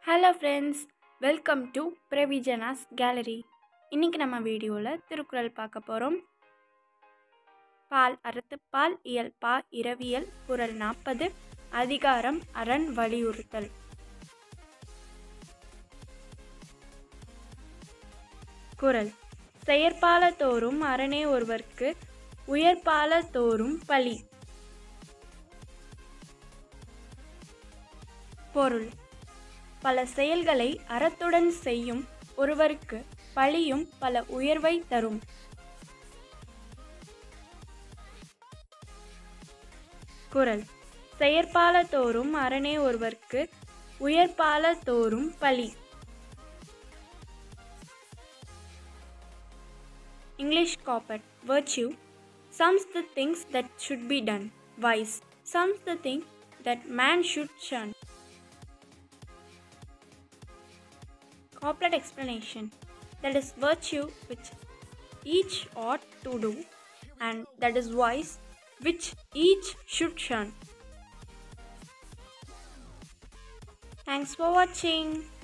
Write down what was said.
Hello friends welcome to பிரவிஜனாஸ் gallery இன்றைக்கி நம்ம வீடியோவில் திருக்குறள் பார்க்க போகிறோம் பால் அறத்துப்பால் இயல் பா இரவியல் குறள் நாற்பது அதிகாரம் அரண் வலியுறுத்தல் குறள் செயற்பால தோறும் அரணே ஒருவர்க்கு உயர்பால தோறும் பழி பொருள் பல செயல்களை அறத்துடன் செய்யும் ஒருவருக்கு பழியும் பல உயர்வை தரும் குறள் செயற்பால தோறும் அரணே ஒருவர்க்கு உயர்பால தோறும் பழி English couplet virtue sums the things that should be done vice sums the thing that man should shun Couplet explanation that is virtue which each ought to do and that is vice which each should shun. Thanks for watching.